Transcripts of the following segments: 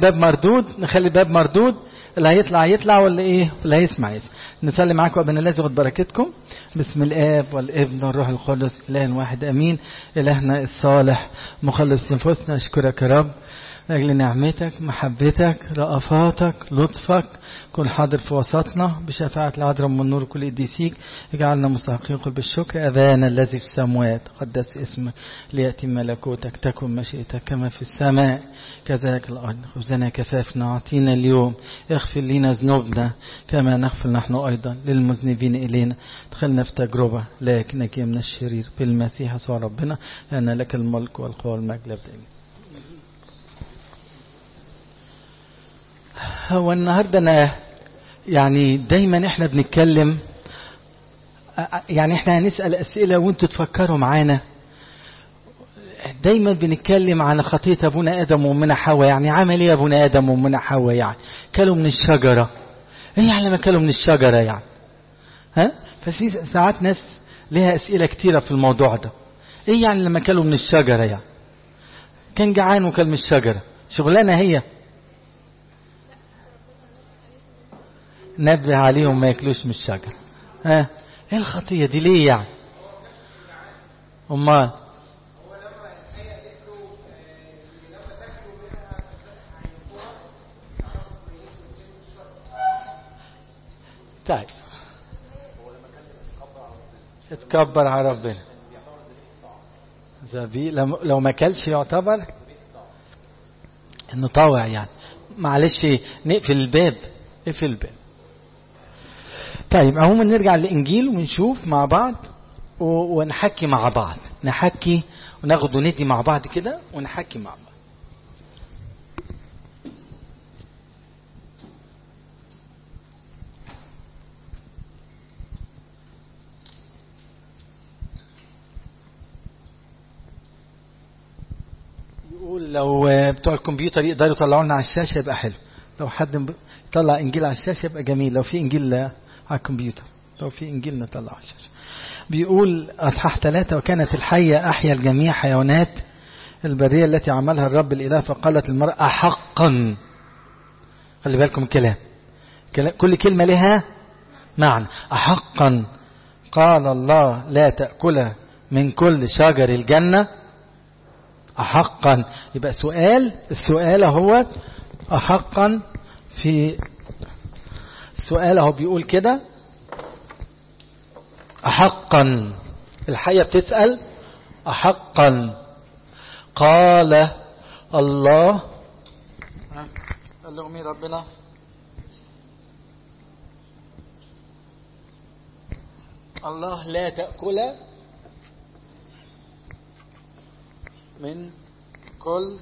الباب مردود نخلي الباب مردود اللي هيطلع يطلع واللي ايه واللي هيسمع يسمع نصلي معاكم ابن الذي ياخد بركتكم باسم الاب والابن والروح القدس اله واحد امين الهنا الصالح مخلص نفوسنا اشكرك يا رب أجل نعمتك محبتك رأفاتك لطفك كن حاضر في وسطنا بشفاعة العذراء من نور كل قديسيك اجعلنا مستحقين بالشكر أبانا الذي في السماوات قدس اسمك ليأتي ملكوتك تكن مشيئتك كما في السماء كذلك الأرض خبزنا كفافنا أعطينا اليوم اغفر لنا ذنوبنا كما نغفر نحن أيضا للمذنبين إلينا دخلنا في تجربة لكنك من الشرير بالمسيح يسوع ربنا لأن لك الملك والقوة والمجد لابد هو النهارده انا يعني دايما احنا بنتكلم يعني احنا هنسال اسئله وانتوا تفكروا معانا دايما بنتكلم عن خطيه ابونا ادم وامنا حواء يعني عمل ايه ابونا ادم وامنا حواء يعني كلوا من الشجره ايه يعني لما كلوا من الشجره يعني ها ففي ساعات ناس ليها اسئله كتيره في الموضوع ده ايه يعني لما كلوا من الشجره يعني كان جعان وكل من الشجره شغلانه هي نبه عليهم ما ياكلوش من الشجر ها ايه الخطيه دي ليه يعني امال طيب اتكبر على ربنا زبي لو ما كلش يعتبر انه طاوع يعني معلش نقفل الباب اقفل الباب طيب عموما نرجع للانجيل ونشوف مع بعض ونحكي مع بعض نحكي وناخد وندي مع بعض كده ونحكي مع بعض يقول لو بتوع الكمبيوتر يقدروا يطلعوا لنا على الشاشه يبقى حلو لو حد يطلع انجيل على الشاشه يبقى جميل لو في انجيل على الكمبيوتر لو في انجيل نطلع على الشاشه بيقول اصحاح ثلاثة وكانت الحية احيا الجميع حيوانات البرية التي عملها الرب الاله فقالت المرأة حقا خلي بالكم الكلام كل كلمة لها معنى أحقا قال الله لا تأكل من كل شجر الجنة أحقا يبقى سؤال السؤال هو أحقا في السؤال اهو بيقول كده أحقا الحية بتسأل أحقا قال الله قال لهم ايه ربنا الله لا تأكل من كل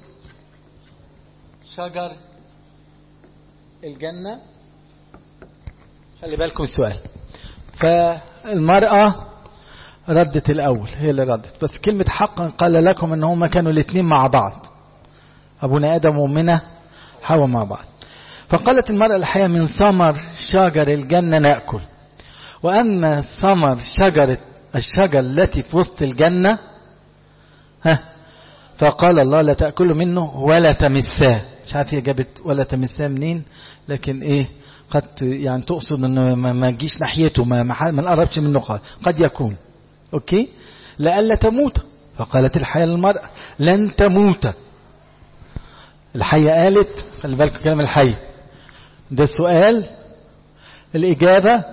شجر الجنة خلي بالكم السؤال فالمرأة ردت الأول هي اللي ردت بس كلمة حقا قال لكم ان هما كانوا الاثنين مع بعض أبونا آدم وأمنا حواء مع بعض فقالت المرأة الحياة من ثمر شجر الجنة نأكل وأما ثمر شجرة الشجر التي في وسط الجنة ها فقال الله لا تأكلوا منه ولا تمساه مش عارف هي جابت ولا تمساه منين لكن ايه قد يعني تقصد انه ما تجيش ناحيته ما ما نقربش منه قال قد يكون اوكي لئلا تموت فقالت الحياة للمرأة لن تموت الحية قالت خلي بالكم كلام الحية ده السؤال الإجابة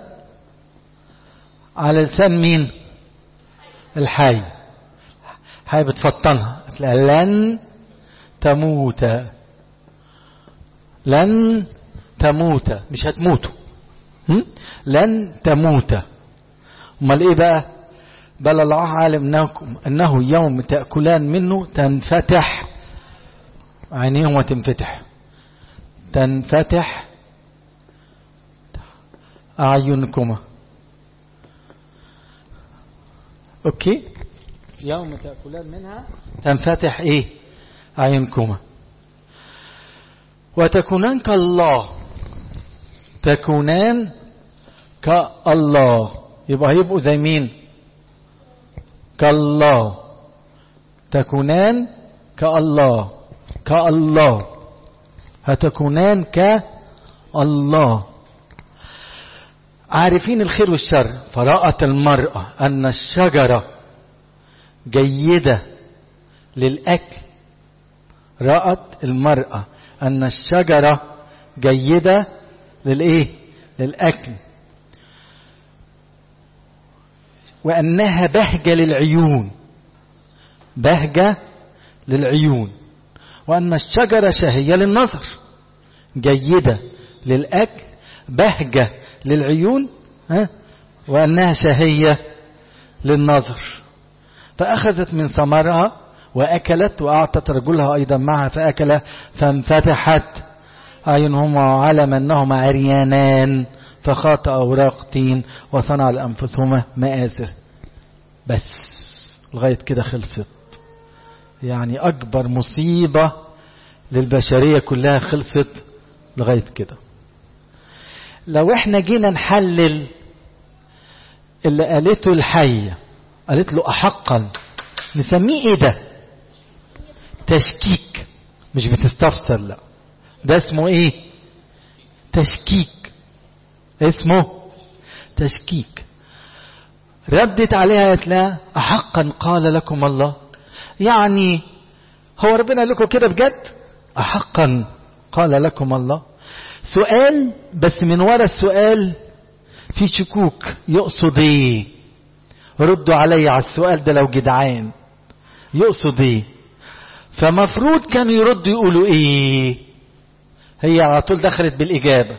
على لسان مين الحي حي بتفطنها لن تموت لن تموت مش هتموتوا لن تموت امال ايه بقى بل الله عالم انكم انه يوم تاكلان منه تنفتح عينيهم وتنفتح تنفتح اعينكما اوكي يوم تاكلان منها تنفتح ايه اعينكما وتكونان كالله تكونان كالله يبقى هيبقوا زي مين كالله تكونان كالله كالله هتكونان كالله عارفين الخير والشر فرأت المرأة أن الشجرة جيدة للأكل رأت المرأة أن الشجرة جيدة للإيه؟ للأكل وأنها بهجة للعيون بهجة للعيون وأن الشجرة شهية للنظر جيدة للأكل بهجة للعيون ها؟ وأنها شهية للنظر فأخذت من ثمرها وأكلت وأعطت رجلها أيضا معها فأكل فانفتحت أعينهما وعلم أنهما عريانان فخاط أوراق تين وصنع لأنفسهما مآسر بس لغاية كده خلصت يعني أكبر مصيبة للبشرية كلها خلصت لغاية كده لو احنا جينا نحلل اللي قالته الحية قالت له أحقا نسميه ايه ده تشكيك مش بتستفسر لا ده اسمه ايه تشكيك اسمه تشكيك ردت عليها قالت لها أحقا قال لكم الله يعني هو ربنا قال لكم كده بجد أحقا قال لكم الله سؤال بس من ورا السؤال في شكوك يقصد ايه ردوا علي على السؤال ده لو جدعان يقصد ايه فمفروض كانوا يردوا يقولوا ايه هي على طول دخلت بالاجابه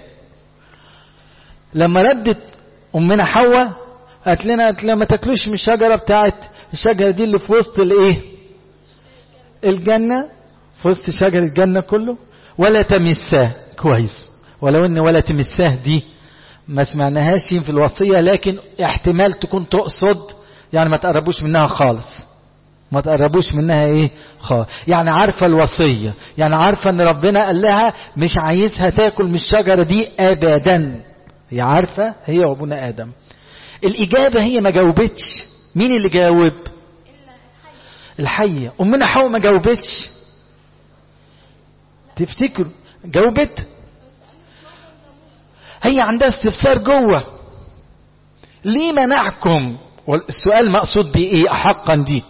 لما ردت امنا حواء قالت لنا قالت لنا ما تاكلوش من الشجره بتاعت الشجره دي اللي في وسط الايه الجنه في وسط شجر الجنه كله ولا تمساه كويس ولو ان ولا تمساه دي ما سمعناهاش في الوصيه لكن احتمال تكون تقصد يعني ما تقربوش منها خالص ما تقربوش منها ايه خالص يعني عارفه الوصيه يعني عارفه ان ربنا قال لها مش عايزها تاكل من الشجره دي ابدا هي عارفه هي وابونا ادم الاجابه هي ما جاوبتش مين اللي جاوب الحيه امنا حواء ما جاوبتش تفتكروا جاوبت هي عندها استفسار جوه ليه منعكم والسؤال مقصود بيه ايه احقا دي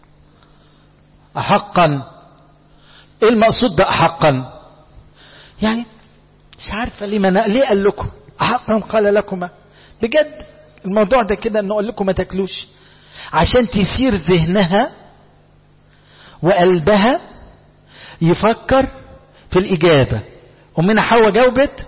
احقا ايه المقصود ده احقا يعني مش عارفه ليه منع ليه قال لكم احقا قال لكما بجد الموضوع ده كده انه قال لكم ما تاكلوش عشان تثير ذهنها وقلبها يفكر في الإجابة أمنا حواء جاوبت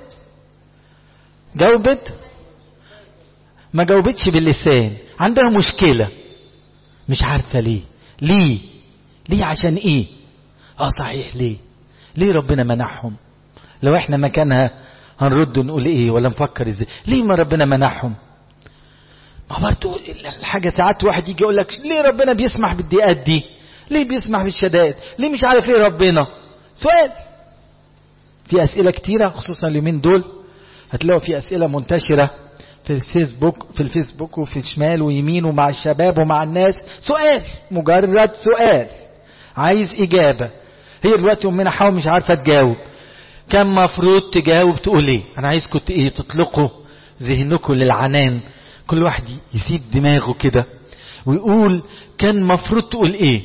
جاوبت ما جاوبتش باللسان عندها مشكلة مش عارفة ليه ليه ليه عشان ايه اه صحيح ليه ليه ربنا منعهم لو احنا مكانها هنرد نقول ايه ولا نفكر ازاي ليه ما ربنا منعهم ما برضه الحاجة ساعات واحد يجي يقول لك ليه ربنا بيسمح بالضيقات دي ليه بيسمح بالشدائد ليه مش عارف ايه ربنا سؤال في أسئلة كتيرة خصوصا اليومين دول هتلاقوا في أسئلة منتشرة في الفيسبوك في الفيسبوك وفي شمال ويمين ومع الشباب ومع الناس سؤال مجرد سؤال عايز إجابة هي دلوقتي أمنا حاول مش عارفة تجاوب كان مفروض تجاوب تقول ايه انا عايزكم ايه تطلقوا ذهنكم للعنان كل واحد يسيب دماغه كده ويقول كان مفروض تقول ايه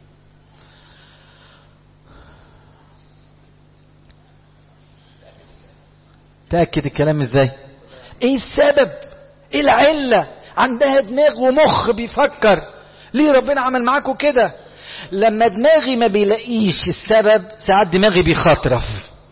تأكد الكلام ازاي ايه السبب ايه العلة عندها دماغ ومخ بيفكر ليه ربنا عمل معاكم كده لما دماغي ما بيلاقيش السبب ساعات دماغي بيخطرف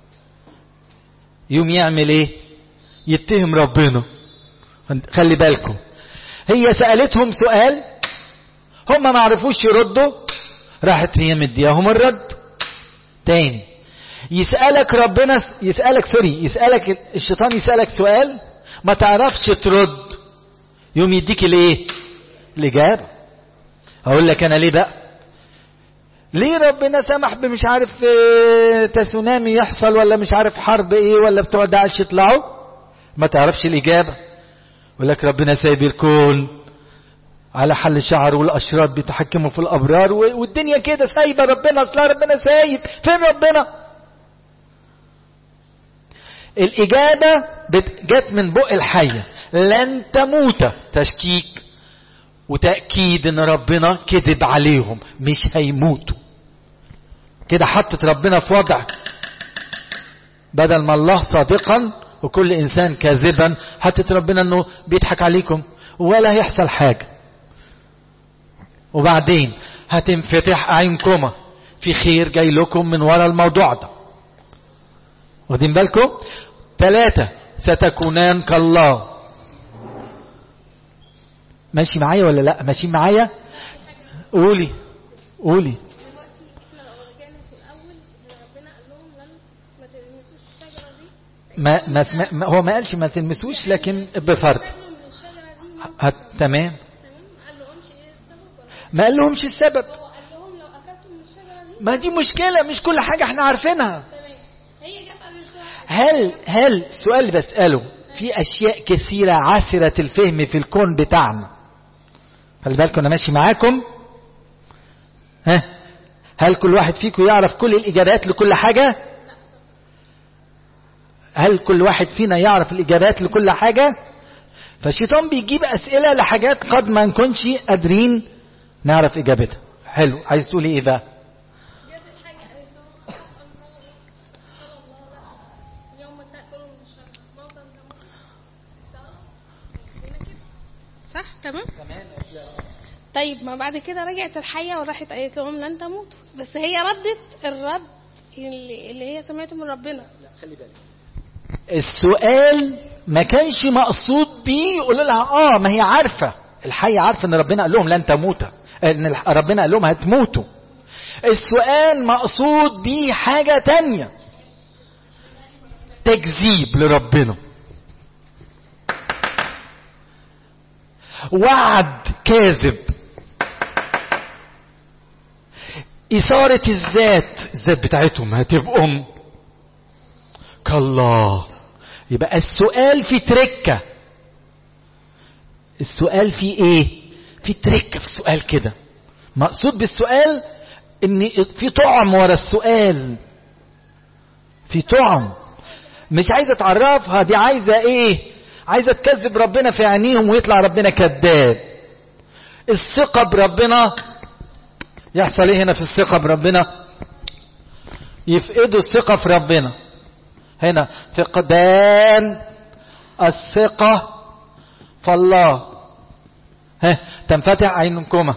يوم يعمل ايه يتهم ربنا خلي بالكم هي سألتهم سؤال هم ما عرفوش يردوا راحت هي مدياهم الرد تاني يسألك ربنا يسألك سوري يسألك الشيطان يسألك سؤال ما تعرفش ترد يوم يديك الايه الإجابة أقول لك أنا ليه بقى ليه ربنا سمح بمش عارف اه تسونامي يحصل ولا مش عارف حرب ايه ولا بتوع داعش يطلعوا ما تعرفش الإجابة يقول لك ربنا سايب الكون على حل شعر والأشراط بيتحكموا في الأبرار والدنيا كده سايبة ربنا أصلا ربنا سايب فين ربنا الإجابة جت من بق الحية لن تموت تشكيك وتأكيد ان ربنا كذب عليهم مش هيموتوا كده حطت ربنا في وضع بدل ما الله صادقا وكل انسان كاذبا حطت ربنا انه بيضحك عليكم ولا هيحصل حاجة وبعدين هتنفتح اعينكما في خير جاي لكم من وراء الموضوع ده واخدين بالكم ثلاثة ستكونان كالله ماشي معايا ولا لا ماشي معايا قولي قولي دلوقتي احنا لو رجعنا في الاول ربنا قال لهم لن ما تلمسوش الشجره دي ما, ما, سم... ما هو ما قالش ما تلمسوش لكن بفرض اكلوا من الشجره دي هت... تمام تمام ما قال لهمش ايه السبب ولا ما قال لهمش السبب هو قال لهم لو اكلتوا من الشجره دي ما دي مشكلة مش كل حاجة احنا عارفينها تمام هي جت قالت لها هل هل السؤال اللي بسأله في أشياء كثيرة عسرة الفهم في الكون بتاعنا خلي بالكم أنا ماشي معاكم ها هل كل واحد فيكم يعرف كل الإجابات لكل حاجة هل كل واحد فينا يعرف الإجابات لكل حاجة فالشيطان بيجيب أسئلة لحاجات قد ما نكونش قادرين نعرف إجابتها حلو عايز تقولي إيه بقى جت الحاجه قالت لهم قال الله ايه قال الله لا اليوم تاكلوا من الشجره موتا تموت صح تمام طيب ما بعد كده رجعت الحية وراحت قالت لهم لن تموتوا بس هي ردت الرد اللي, اللي هي سمعته من ربنا السؤال ما كانش مقصود بيه يقول لها اه ما هي عارفه الحية عارفه ان ربنا قال لهم لن تموتوا ان الح- ربنا قال لهم هتموتوا السؤال مقصود بيه حاجة تانية تكذيب لربنا وعد كاذب إثارة الذات الذات بتاعتهم هتبقوا كالله يبقى السؤال في تركة السؤال في ايه في تركة في السؤال كده مقصود بالسؤال ان في طعم ورا السؤال في طعم مش عايزة تعرفها دي عايزة ايه عايزة تكذب ربنا في عينيهم ويطلع ربنا كذاب الثقة بربنا يحصل ايه هنا في الثقة بربنا يفقدوا الثقة في ربنا هنا فقدان الثقة فالله ها تنفتح عينكما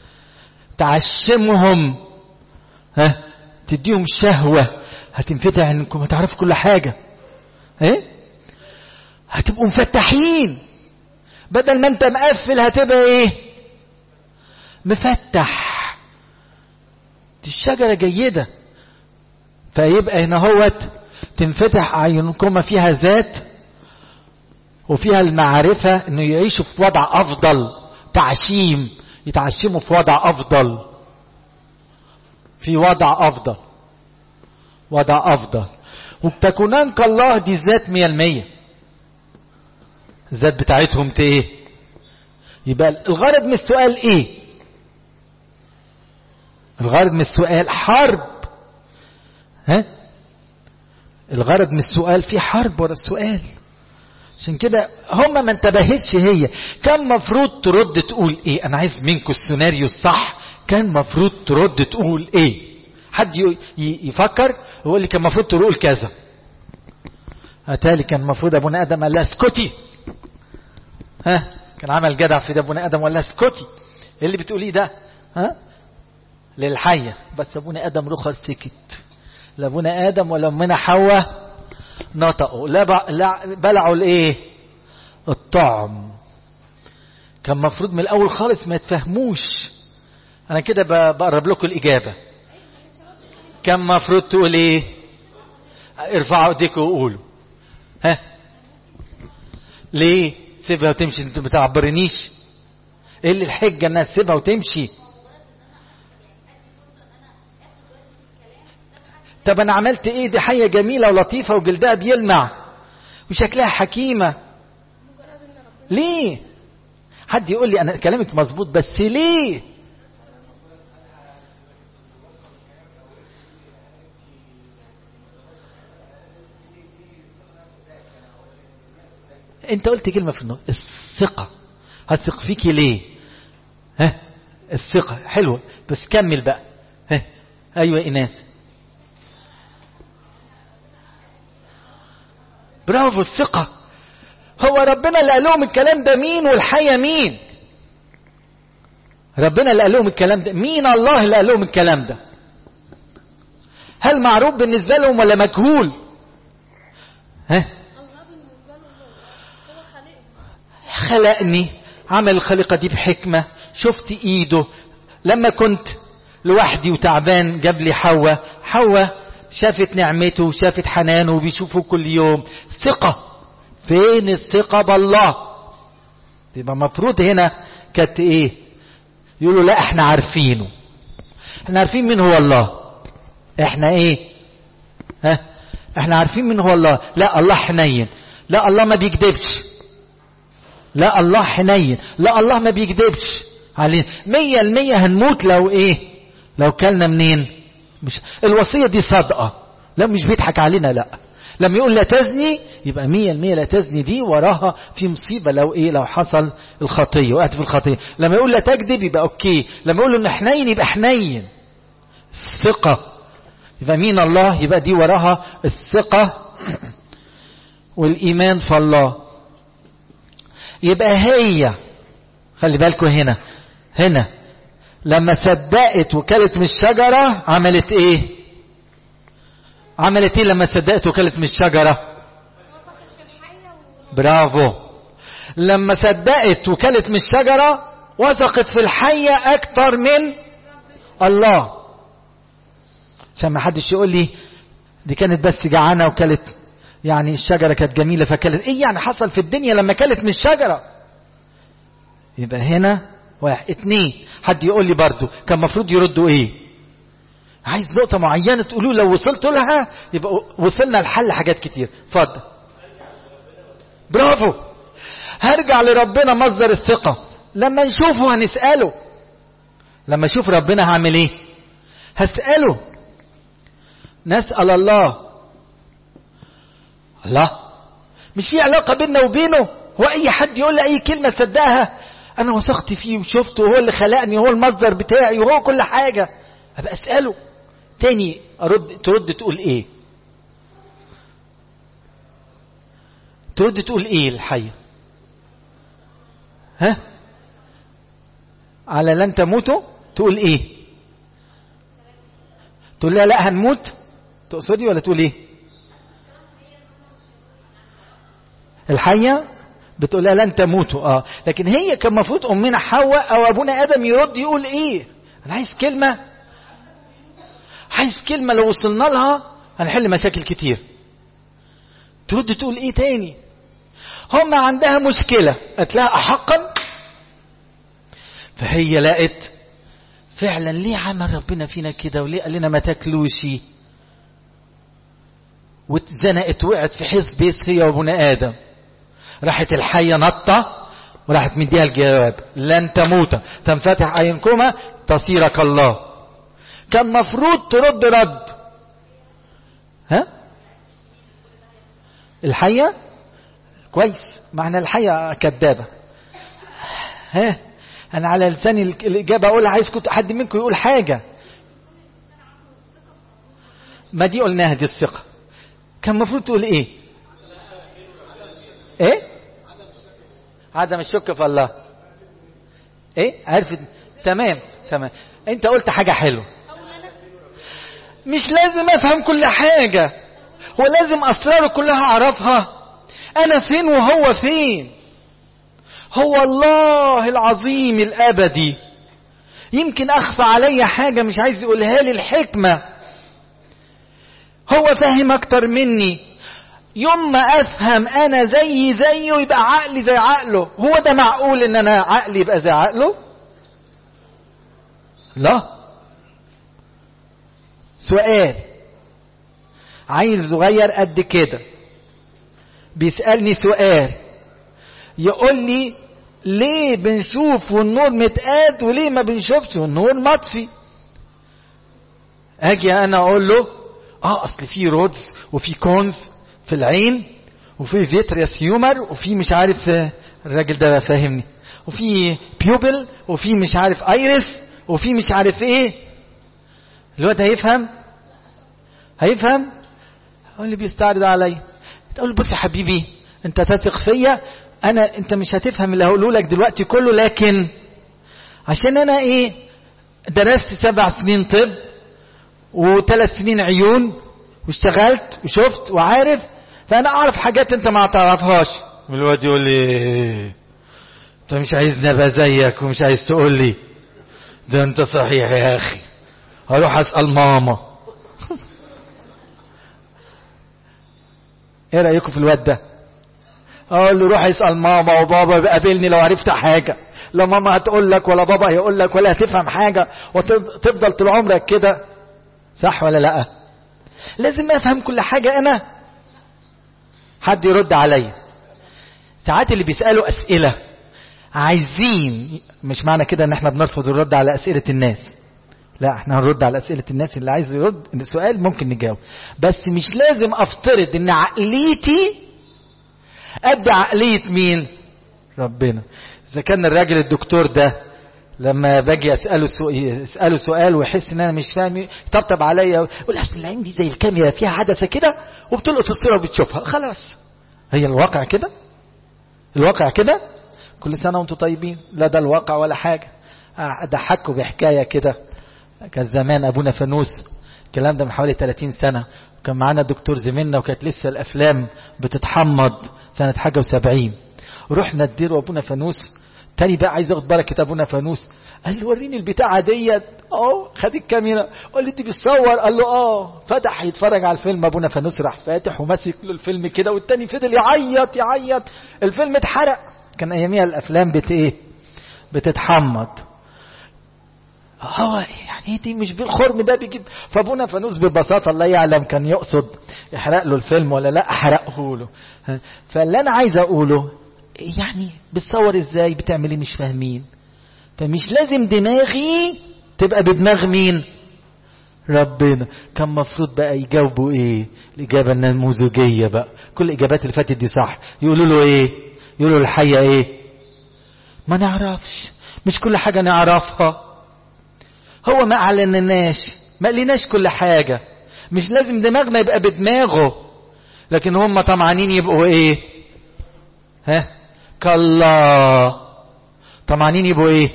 تعشمهم ها تديهم شهوة هتنفتح عينكم هتعرفوا كل حاجة ايه هتبقوا مفتحين بدل ما انت مقفل هتبقى ايه مفتح دي الشجرة جيدة فيبقى هنا هوت تنفتح أعينكم فيها ذات وفيها المعرفة انه يعيشوا في وضع افضل تعشيم يتعشموا في وضع افضل في وضع افضل وضع افضل وبتكونان كالله دي ذات مية المية الذات بتاعتهم ايه يبقى الغرض من السؤال ايه الغرض من السؤال حرب ها الغرض من السؤال في حرب ورا السؤال عشان كده هم ما انتبهتش هي كان مفروض ترد تقول ايه انا عايز منكم السيناريو الصح كان مفروض ترد تقول ايه حد ي- ي- يفكر ويقول لي كان مفروض تقول كذا اتالي كان المفروض ابونا ادم قال لها اسكتي ها كان عمل جدع في ده ابونا ادم ولا اسكتي ايه اللي بتقوليه ده ها للحيه بس ابونا ادم رخر سكت لا ابونا ادم ولا امنا حواء نطقوا لا ب- لا بلعوا الايه الطعم كان مفروض من الاول خالص ما يتفهموش انا كده ب- بقرب لكم الاجابه كان مفروض تقول ايه ارفعوا ايديكم وقولوا ها ليه سيبها وتمشي انت ما تعبرنيش ايه اللي الحجه انها تسيبها وتمشي طب انا عملت ايه دي حيه جميله ولطيفه وجلدها بيلمع وشكلها حكيمه ليه حد يقول لي انا كلامك مظبوط بس ليه انت قلت كلمة في النص الثقة هثق فيكي ليه ها الثقة حلوة بس كمل بقى ها ايوه ايناس برافو الثقة هو ربنا اللي قال لهم الكلام ده مين والحية مين ربنا اللي قال لهم الكلام ده مين الله اللي قال لهم الكلام ده هل معروف بالنسبة لهم ولا مجهول ها الله بالنسبه له هو هو خالقنا خلقني عمل الخليقة دي بحكمة شفت ايده لما كنت لوحدي وتعبان جاب لي حواء حواء شافت نعمته وشافت حنانه وبيشوفه كل يوم ثقة فين الثقة بالله يبقى المفروض هنا كانت ايه يقولوا لا احنا عارفينه احنا عارفين مين هو الله احنا ايه ها احنا عارفين مين هو الله لا الله حنين لا الله ما بيكذبش لا الله حنين لا الله ما بيكذبش علينا مية المية هنموت لو ايه لو كلنا منين مش الوصية دي صادقة لا مش بيضحك علينا لا لما يقول لا تزني يبقى مية المية لا تزني دي وراها في مصيبة لو ايه لو حصل الخطية وقعت في الخطية لما يقول لا تكذب يبقى اوكي لما يقول انه حنين يبقى حنين الثقة يبقى مين الله يبقى دي وراها الثقة والإيمان في الله يبقى هي خلي بالكم هنا هنا لما صدقت وكلت من الشجرة عملت ايه عملت ايه لما صدقت وكلت من الشجرة وثقت في الحيه و... برافو لما صدقت وكلت من الشجرة وثقت في الحية اكتر من الله عشان ما حدش يقول لي دي كانت بس جعانة وكلت يعني الشجرة كانت جميلة فكلت ايه يعني حصل في الدنيا لما كلت من الشجرة يبقى هنا واحد اتنين حد يقول لي برضو كان المفروض يردوا ايه عايز نقطة معينة تقولوا لو وصلت لها يبقى وصلنا لحل حاجات كتير اتفضل برافو هرجع لربنا مصدر الثقة لما نشوفه هنسأله لما اشوف ربنا هعمل ايه هسأله نسأل الله الله مش في علاقة بيننا وبينه هو أي حد يقول لي أي كلمة صدقها أنا وثقت فيه وشفته وهو اللي خلقني وهو المصدر بتاعي وهو كل حاجة أبقى أسأله تاني أرد ترد تقول إيه ترد تقول إيه الحية ها على لن تموتوا تقول إيه تقول لها لا هنموت تقصدي ولا تقول ايه الحية بتقول لها لن تموتوا اه لكن هي كان المفروض امنا حواء او ابونا ادم يرد يقول ايه انا عايز كلمة عايز كلمة لو وصلنا لها هنحل مشاكل كتير ترد تقول ايه تاني هم عندها مشكلة قالت لها احقا فهي لقت فعلا ليه عمل ربنا فينا كده وليه قال لنا ما تاكلوش واتزنقت وقعت في حيث بيس هي وابونا ادم راحت الحيه نطه وراحت مديها الجواب لن تموت تنفتح عينكما تصيرك الله كان مفروض ترد رد ها الحيه كويس معنى الحيه كذابه ها انا على لساني الاجابه اقول عايز كنت حد منكم يقول حاجه ما دي قلناها دي الثقه كان المفروض تقول ايه ايه عدم الشك في الله ايه عرفت تمام تمام انت قلت حاجه حلوه مش لازم افهم كل حاجه ولازم اسراره كلها اعرفها انا فين وهو فين هو الله العظيم الابدي يمكن اخفى علي حاجه مش عايز يقولها لي الحكمه هو فاهم اكتر مني يوم ما افهم انا زي زيه يبقى عقلي زي عقله هو ده معقول ان انا عقلي يبقى زي عقله لا سؤال عيل صغير قد كده بيسألني سؤال يقول لي ليه بنشوف والنور متقاد وليه ما بنشوفش والنور مطفي اجي انا اقول له اه اصل في رودز وفي كونز في العين وفي فيتريس هيومر وفي مش عارف الراجل ده فاهمني وفي بيوبل وفي مش عارف ايرس وفي مش عارف ايه الواد هيفهم هيفهم هو اللي بيستعرض عليا تقول له بص يا حبيبي انت تثق فيا انا انت مش هتفهم اللي هقوله لك دلوقتي كله لكن عشان انا ايه درست سبع سنين طب وثلاث سنين عيون واشتغلت وشفت وعارف فانا اعرف حاجات انت ما تعرفهاش الواد يقول لي انت مش عايزني ابقى زيك ومش عايز تقول لي ده انت صحيح يا اخي هروح اسال ماما ايه رايكم في الواد ده اقول له روح اسال ماما وبابا بقابلني لو عرفت حاجه لا ماما هتقول لك ولا بابا هيقول لك ولا هتفهم حاجه وتفضل طول عمرك كده صح ولا لا لازم افهم كل حاجه انا حد يرد عليا ساعات اللي بيسالوا اسئله عايزين مش معنى كده ان احنا بنرفض الرد على اسئله الناس لا احنا هنرد على اسئله الناس اللي عايز يرد السؤال ممكن نجاوب بس مش لازم افترض ان عقليتي قد عقليه مين ربنا اذا كان الراجل الدكتور ده لما باجي اساله سؤال اساله سؤال ويحس ان انا مش فاهم يطبطب عليا يقول اصل اللي عندي زي الكاميرا فيها عدسه كده وبتلقط الصوره وبتشوفها خلاص هي الواقع كده الواقع كده كل سنه وانتم طيبين لا ده الواقع ولا حاجه اضحكوا بحكايه كده كان زمان ابونا فانوس الكلام ده من حوالي 30 سنه وكان معانا دكتور زميلنا وكانت لسه الافلام بتتحمض سنه حاجه و70 رحنا نديله ابونا فانوس تاني بقى عايز اخد بركه ابونا فانوس قال لي وريني البتاعه ديت اه خد الكاميرا قال لي انت بتصور قال له اه فتح يتفرج على الفيلم ابونا فانوس راح فاتح وماسك له الفيلم كده والتاني فضل يعيط يعيط الفيلم اتحرق كان اياميها الافلام بت ايه بتتحمض هو يعني دي مش بالخرم ده بيجيب فابونا فانوس ببساطه الله يعلم كان يقصد يحرق له الفيلم ولا لا احرقه له فاللي انا عايز اقوله يعني بتصور ازاي بتعمل ايه مش فاهمين فمش لازم دماغي تبقى بدماغ مين ربنا كان مفروض بقى يجاوبوا ايه الاجابه النموذجيه بقى كل الاجابات اللي فاتت دي صح يقولوا له ايه يقولوا الحية ايه ما نعرفش مش كل حاجة نعرفها هو ما اعلنناش ما قلناش كل حاجة مش لازم دماغنا يبقى بدماغه لكن هم طمعانين يبقوا ايه ها كالله طمعانين يبقوا ايه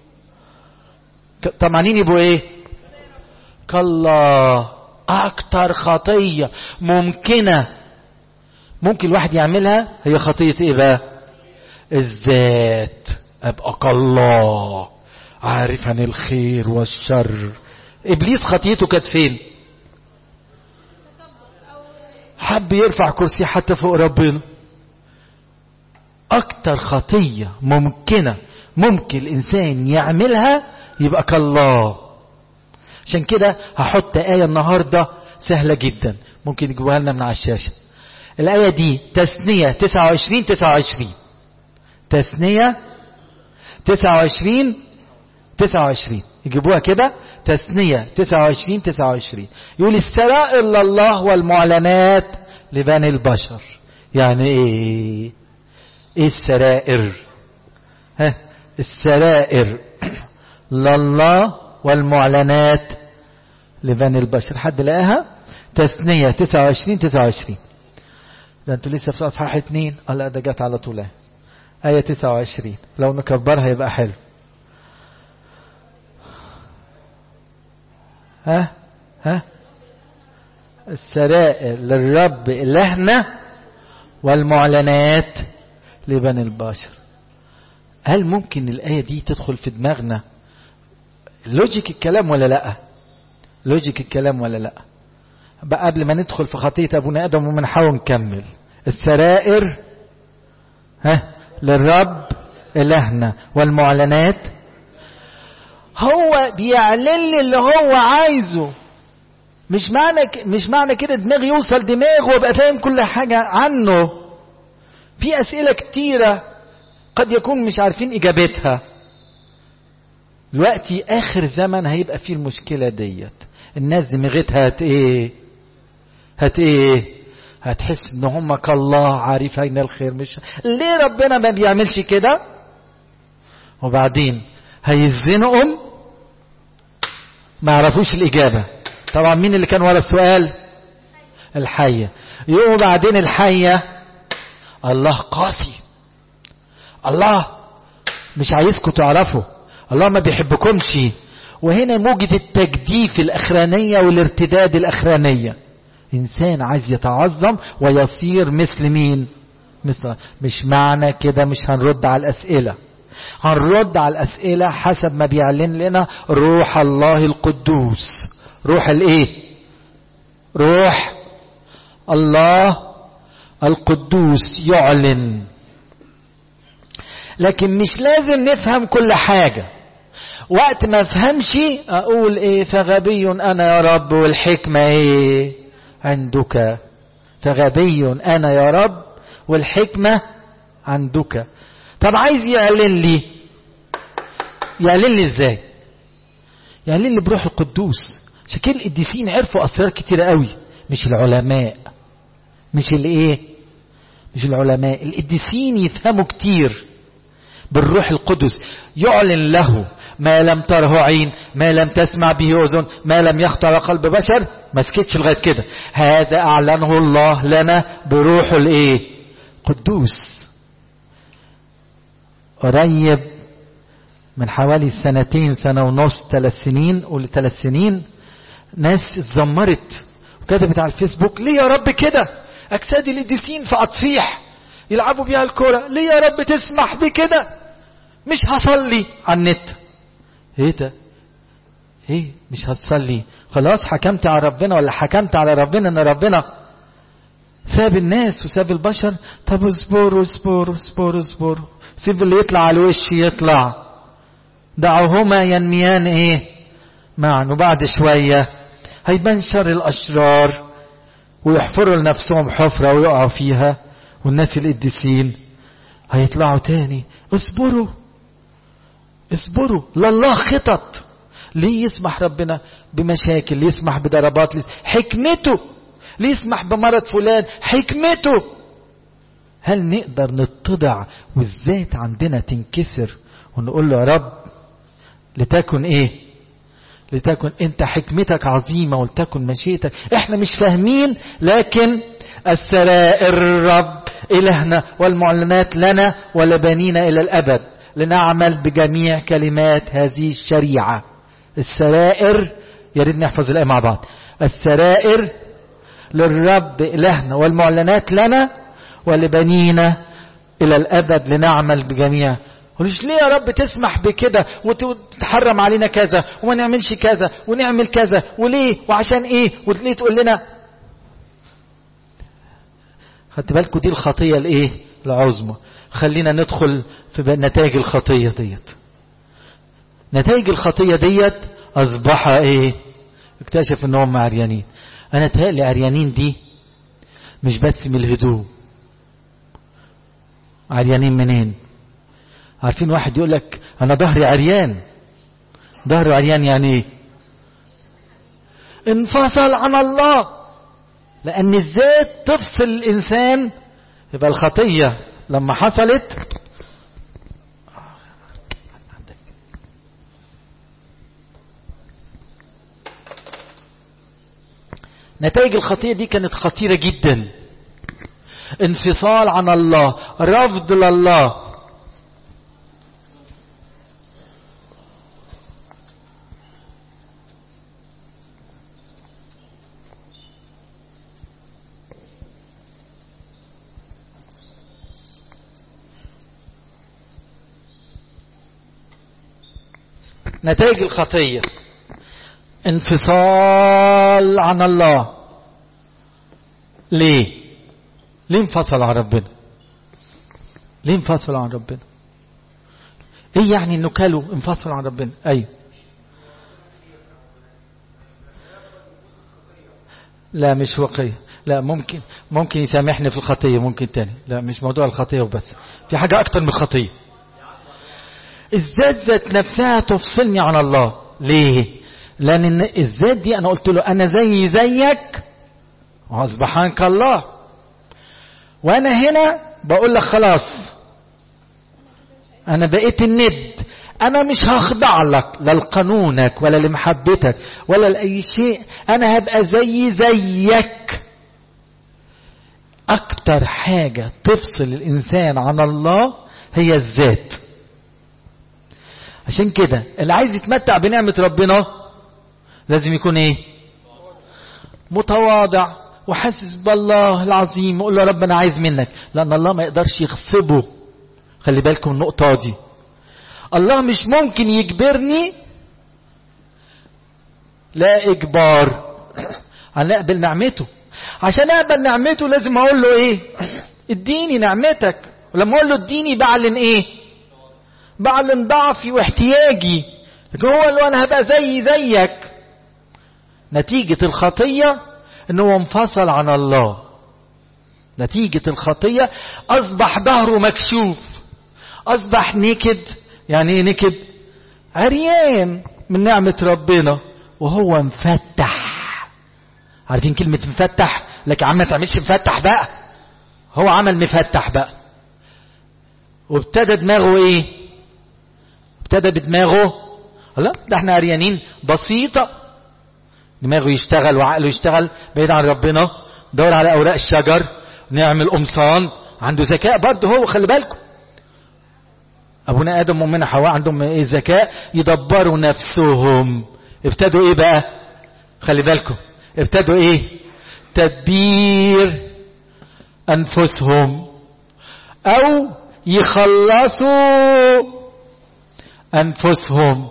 طمعانين يبقوا ايه كالله اكتر خطية ممكنة ممكن الواحد يعملها هي خطية ايه بقى الذات ابقى كالله عارف عن الخير والشر ابليس خطيته كانت فين حب يرفع كرسي حتى فوق ربنا اكتر خطية ممكنة ممكن الانسان يعملها يبقى كالله عشان كده هحط آية النهاردة سهلة جدا ممكن يجيبوها لنا من على الشاشة الآية دي تثنية 29 29 تثنية 29 29 يجيبوها كده تثنية 29 29 يقول السرائر لله والمعلنات لبني البشر يعني ايه ايه السرائر ها السرائر لله والمعلنات لبني البشر حد لقاها تثنية 29 29 ده انتوا لسه في اصحاح اتنين اه لا ده جت على طول آية 29 لو نكبرها يبقى حلو ها ها السرائر للرب إلهنا والمعلنات لبني البشر هل ممكن الآية دي تدخل في دماغنا لوجيك الكلام ولا لا لوجيك الكلام ولا لا بقى قبل ما ندخل في خطية أبونا آدم ومنحاول نكمل السرائر ها للرب إلهنا والمعلنات هو بيعلن لي اللي هو عايزه مش معنى مش معنى كده دماغي يوصل دماغه وابقى فاهم كل حاجة عنه في أسئلة كتيرة قد يكون مش عارفين إجابتها دلوقتي آخر زمن هيبقى فيه المشكلة ديت الناس دماغتها هت إيه هت إيه هتحس ان هم كالله عارفين الخير مش ليه ربنا ما بيعملش كده وبعدين هيزنقهم ما يعرفوش الإجابة طبعا مين اللي كان ورا السؤال الحية يقوم بعدين الحية الله قاسي الله مش عايزكم تعرفوا الله ما بيحبكمش وهنا موجة التجديف الأخرانية والارتداد الأخرانية إنسان عايز يتعظم ويصير مثل مين مثل مش معنى كده مش هنرد على الأسئلة هنرد على الأسئلة حسب ما بيعلن لنا روح الله القدوس روح الايه روح الله القدوس يعلن لكن مش لازم نفهم كل حاجة وقت ما افهمش اقول ايه فغبي انا يا رب والحكمة ايه عندك فغبي انا يا رب والحكمة عندك طب عايز يعلن لي يعلن لي ازاي يعلن لي بروح القدوس عشان كده القديسين عرفوا اسرار كتيرة قوي مش العلماء مش الايه مش العلماء القديسين يفهموا كتير بالروح القدس يعلن له ما لم تره عين ما لم تسمع به اذن ما لم يخطر قلب بشر ما سكتش لغايه كده هذا اعلنه الله لنا بروح الايه قدوس قريب من حوالي سنتين سنة ونص ثلاث سنين قول ثلاث سنين ناس اتذمرت وكتبت على الفيسبوك ليه يا رب كده اجساد القديسين في اطفيح يلعبوا بيها الكرة ليه يا رب تسمح بكده مش هصلي على النت ايه ده ايه مش هتصلي خلاص حكمت على ربنا ولا حكمت على ربنا ان ربنا ساب الناس وساب البشر طب اصبروا اصبروا اصبروا اصبروا سيب اللي يطلع على الوش يطلع دعوهما ينميان ايه معا وبعد شوية هيبان شر الاشرار ويحفروا لنفسهم حفرة ويقعوا فيها والناس القديسين هيطلعوا تاني اصبروا اصبروا لله خطط ليه يسمح ربنا بمشاكل ليه يسمح بضربات ليه حكمته ليه يسمح بمرض فلان حكمته هل نقدر نتضع والذات عندنا تنكسر ونقول له يا رب لتكن ايه لتكن انت حكمتك عظيمة ولتكن مشيئتك احنا مش فاهمين لكن السرائر الرب إلهنا والمعلنات لنا ولبنينا إلى الأبد لنعمل بجميع كلمات هذه الشريعة السرائر يا ريت نحفظ الآية مع بعض السرائر للرب إلهنا والمعلنات لنا ولبنينا إلى الأبد لنعمل بجميع قولش ليه يا رب تسمح بكده وتحرم علينا كذا وما نعملش كذا ونعمل كذا وليه وعشان ايه وليه تقول لنا خدت بالكم دي الخطية الايه العظمى خلينا ندخل في نتائج الخطية ديت نتائج الخطية ديت اصبح ايه اكتشف ان هم عريانين انا تهيألي عريانين دي مش بس من الهدوم عريانين منين عارفين واحد يقول لك انا ظهري عريان ظهري عريان يعني ايه انفصل عن الله لان الذات تفصل الانسان يبقى الخطيه لما حصلت نتائج الخطيه دي كانت خطيره جدا انفصال عن الله رفض لله نتائج الخطية انفصال عن الله ليه ليه انفصل عن ربنا ليه انفصل عن ربنا ايه يعني انه كلوا انفصل عن ربنا ايوه لا مش وقية لا ممكن ممكن يسامحني في الخطية ممكن تاني لا مش موضوع الخطية وبس في حاجة أكتر من الخطية الذات ذات نفسها تفصلني عن الله ليه لأن الذات دي أنا قلت له أنا زي زيك وأصبحان كالله وانا هنا بقول لك خلاص انا بقيت الند انا مش هخضع لك لا لقانونك ولا لمحبتك ولا لاي شيء انا هبقى زي زيك اكتر حاجة تفصل الانسان عن الله هي الذات عشان كده اللي عايز يتمتع بنعمة ربنا لازم يكون ايه متواضع وحاسس بالله العظيم يقول له يا رب انا عايز منك لان الله ما يقدرش يغصبه خلي بالكم النقطة دي الله مش ممكن يجبرني لا اجبار على اقبل نعمته عشان اقبل نعمته لازم اقول له ايه اديني نعمتك ولما اقول له اديني بعلن ايه بعلن ضعفي واحتياجي لكن هو اللي انا هبقى زي زيك نتيجة الخطية ان هو انفصل عن الله نتيجة الخطية اصبح ظهره مكشوف اصبح نكد يعني ايه نكد عريان من نعمة ربنا وهو مفتح عارفين كلمة مفتح لك يا عم ما تعملش مفتح بقى هو عمل مفتح بقى وابتدى دماغه ايه ابتدى بدماغه لا ده احنا عريانين بسيطة دماغه يشتغل وعقله يشتغل بعيد عن ربنا دور على اوراق الشجر نعمل قمصان عنده ذكاء برضه هو خلي بالكم ابونا ادم وامنا حواء عندهم ايه ذكاء يدبروا نفسهم ابتدوا ايه بقى خلي بالكم ابتدوا ايه تدبير انفسهم او يخلصوا انفسهم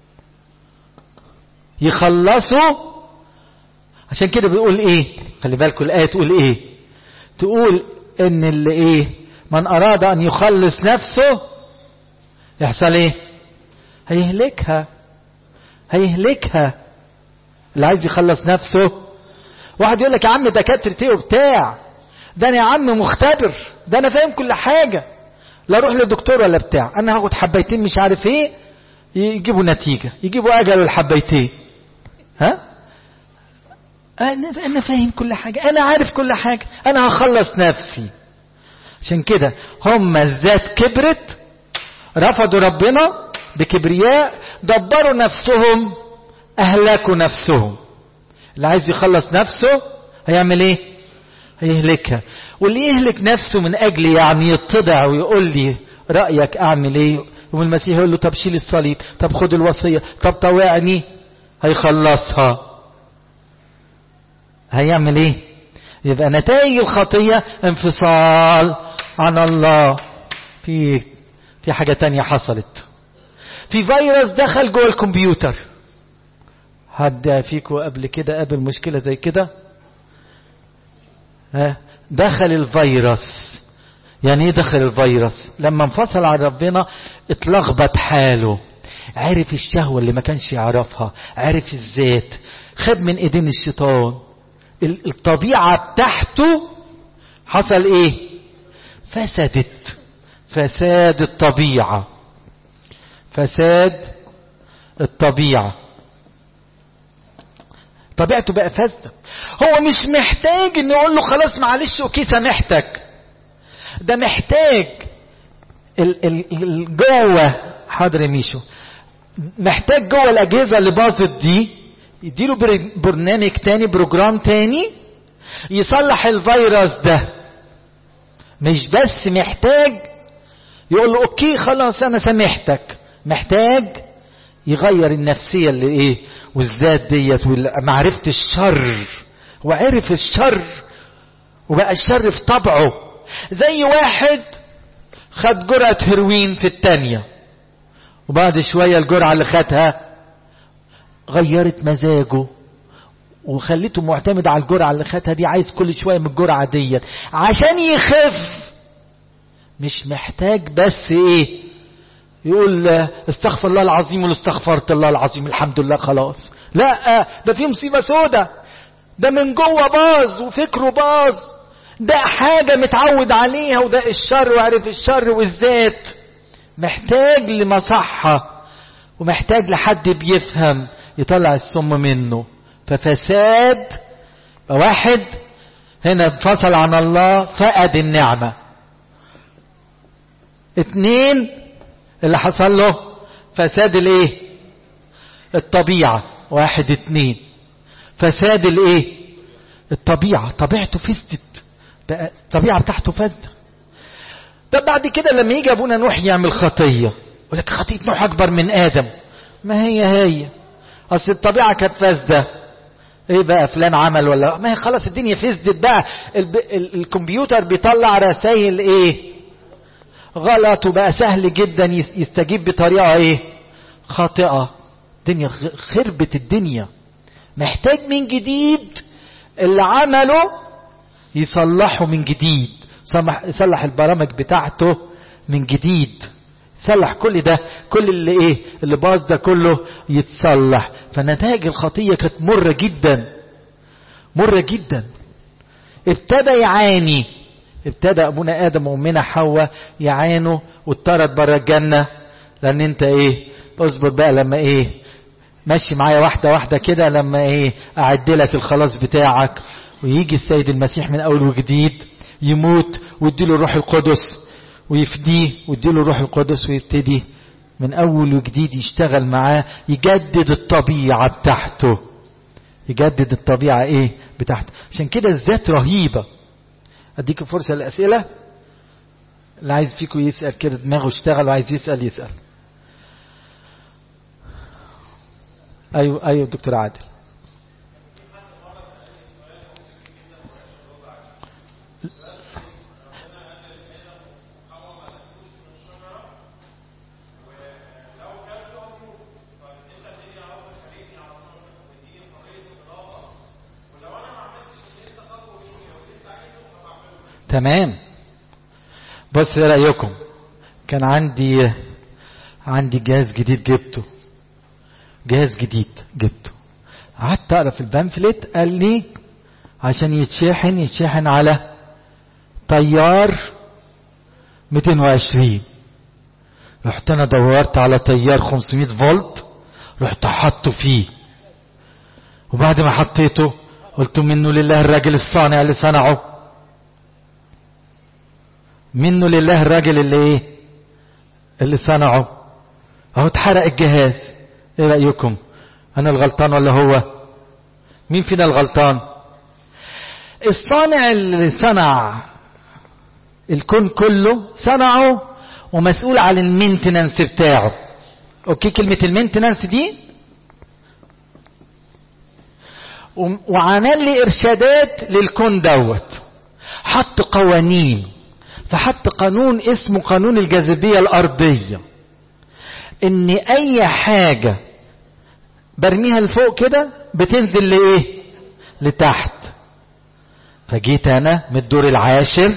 يخلصوا عشان كده بيقول ايه خلي بالكم الايه تقول ايه تقول ان اللي ايه من اراد ان يخلص نفسه يحصل ايه هيهلكها هيهلكها اللي عايز يخلص نفسه واحد يقول لك يا عم دكاتره ايه وبتاع ده انا يا عم مختبر ده انا فاهم كل حاجه لا اروح لدكتور ولا بتاع انا هاخد حبيتين مش عارف ايه يجيبوا نتيجه يجيبوا اجل الحبيتين ها انا انا فاهم كل حاجه انا عارف كل حاجه انا هخلص نفسي عشان كده هم الذات كبرت رفضوا ربنا بكبرياء دبروا نفسهم اهلكوا نفسهم اللي عايز يخلص نفسه هيعمل ايه هيهلكها واللي يهلك نفسه من اجل يعني يتضع ويقول لي رايك اعمل ايه يوم المسيح يقول له طب شيل الصليب طب خد الوصيه طب طوعني هيخلصها هيعمل ايه يبقى نتائج الخطيه انفصال عن الله في في حاجه تانية حصلت في فيروس دخل جوه الكمبيوتر حد فيكم قبل كده قابل مشكله زي كده ها دخل الفيروس يعني ايه دخل الفيروس لما انفصل عن ربنا اتلخبط حاله عرف الشهوة اللي ما كانش يعرفها عرف الذات خد من ايدين الشيطان الطبيعة بتاعته حصل ايه فسدت فساد الطبيعة فساد الطبيعة طبيعته بقى فاسدة هو مش محتاج ان يقول له خلاص معلش اوكي سامحتك ده محتاج ال ال جوه حاضر يا ميشو محتاج جوه الاجهزه اللي باظت دي يديله برنامج تاني بروجرام تاني يصلح الفيروس ده مش بس محتاج يقول له اوكي خلاص انا سامحتك محتاج يغير النفسيه اللي ايه والذات ديت ومعرفه الشر وعرف الشر وبقى الشر في طبعه زي واحد خد جرعة هيروين في التانية وبعد شوية الجرعة اللي خدها غيرت مزاجه وخليته معتمد على الجرعة اللي خدها دي عايز كل شوية من الجرعة ديت عشان يخف مش محتاج بس ايه يقول استغفر الله العظيم ولا استغفرت الله العظيم الحمد لله خلاص لا ده في مصيبة سودة ده من جوه باظ وفكره باظ ده حاجة متعود عليها وده الشر وعرف الشر والذات محتاج لمصحة ومحتاج لحد بيفهم يطلع السم منه ففساد واحد هنا انفصل عن الله فقد النعمة اتنين اللي حصل له فساد الايه الطبيعة واحد اتنين فساد الايه الطبيعة طبيعته فسدت الطبيعة بتاعته فاسدة طب بعد كده لما يجي ابونا نوح يعمل خطية يقول لك خطية نوح اكبر من ادم ما هي هي اصل الطبيعة كانت فاسدة ايه بقى فلان عمل ولا ما هي خلاص الدنيا فسدت بقى ال ال الكمبيوتر بيطلع رسائل ايه غلط وبقى سهل جدا يستجيب بطريقة ايه خاطئة الدنيا خربت الدنيا محتاج من جديد اللي عمله يصلحه من جديد يصلح البرامج بتاعته من جديد يصلح كل ده كل اللي ايه اللي باظ ده كله يتصلح فنتائج الخطيه كانت مره جدا مره جدا ابتدى يعاني ابتدى ابونا ادم وامنا حواء يعانوا واتطرد بره الجنه لان انت ايه اصبر بقى لما ايه ماشي معايا واحده واحده كده لما ايه اعد لك الخلاص بتاعك ويجي السيد المسيح من اول وجديد يموت ويديله الروح القدس ويفديه ويديله الروح القدس ويبتدي من اول وجديد يشتغل معاه يجدد الطبيعه بتاعته يجدد الطبيعه ايه بتاعته عشان كده الذات رهيبه اديكم فرصه للاسئله اللي عايز فيكم يسال كده دماغه اشتغل وعايز يسال يسال ايوه ايوه دكتور عادل تمام بص ايه رايكم كان عندي عندي جهاز جديد جبته جهاز جديد جبته قعدت اقرا في البامفلت قال لي عشان يتشحن يتشحن على تيار 220 رحت انا دورت على تيار 500 فولت رحت حطه فيه وبعد ما حطيته قلت منه لله الراجل الصانع اللي صنعه منه لله الراجل اللي ايه اللي صنعه اهو اتحرق الجهاز ايه رايكم انا الغلطان ولا هو مين فينا الغلطان الصانع اللي صنع الكون كله صنعه ومسؤول عن المينتننس بتاعه اوكي كلمة المينتننس دي وعمل لي ارشادات للكون دوت حط قوانين فحط قانون اسمه قانون الجاذبية الأرضية إن أي حاجة برميها لفوق كده بتنزل لإيه؟ لتحت فجيت أنا من الدور العاشر